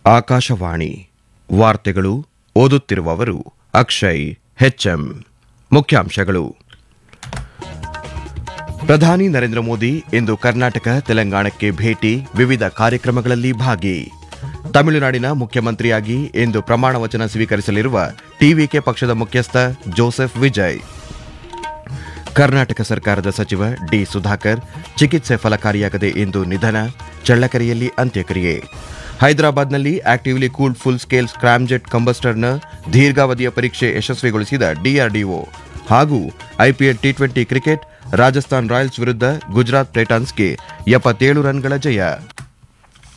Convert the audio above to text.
ಆಕಾಶವಾಣಿ ವಾರ್ತೆಗಳು ಓದುತ್ತಿರುವವರು ಅಕ್ಷಯ್ ಹೆಚ್ಎಂ ಮುಖ್ಯಾಂಶಗಳು ಪ್ರಧಾನಿ ನರೇಂದ್ರ ಮೋದಿ ಇಂದು ಕರ್ನಾಟಕ ತೆಲಂಗಾಣಕ್ಕೆ ಭೇಟಿ ವಿವಿಧ ಕಾರ್ಯಕ್ರಮಗಳಲ್ಲಿ ಭಾಗಿ ತಮಿಳುನಾಡಿನ ಮುಖ್ಯಮಂತ್ರಿಯಾಗಿ ಇಂದು ಪ್ರಮಾಣ ವಚನ ಸ್ವೀಕರಿಸಲಿರುವ ಟಿವಿಕೆ ಪಕ್ಷದ ಮುಖ್ಯಸ್ಥ ಜೋಸೆಫ್ ವಿಜಯ್ ಕರ್ನಾಟಕ ಸರ್ಕಾರದ ಸಚಿವ ಡಿ ಸುಧಾಕರ್ ಚಿಕಿತ್ಸೆ ಫಲಕಾರಿಯಾಗದೆ ಇಂದು ನಿಧನ ಚಳ್ಳಕೆರೆಯಲ್ಲಿ ಅಂತ್ಯಕ್ರಿಯೆ ಹೈದರಾಬಾದ್ನಲ್ಲಿ actively cooled full scale scramjet ಕಂಬಸ್ಟರ್ನ ದೀರ್ಘಾವಧಿಯ ಪರೀಕ್ಷೆ ಯಶಸ್ವಿಗೊಳಿಸಿದ ಡಿಆರ್ಡಿಒ ಹಾಗೂ IPL T twenty cricket Rajasthan Royals ವಿರುದ್ಧ ಗುಜರಾತ್ ಟೈಟಾನ್ಸ್ಗೆ ಎಪ್ಪತ್ತೇಳು ರನ್ಗಳ ಜಯ